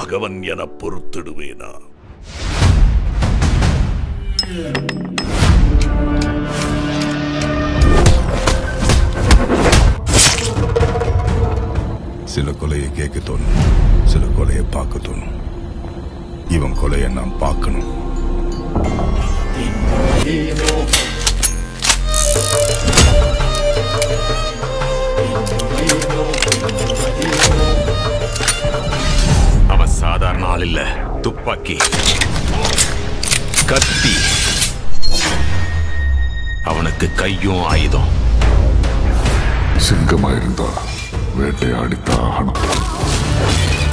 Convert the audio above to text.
பகவன் என பொறுத்திடுவேனா சில கொலையை கேட்க தோணும் சில கொலையை பார்க்க தோணும் இவன் கொலையை நான் பார்க்கணும் அவன் சாதாரண ஆள் இல்ல துப்பாக்கி கத்தி அவனுக்கு கையும் ஆயுதம் சிங்கமா இருந்தா வேட்டையாடித்தான் ஆகணும்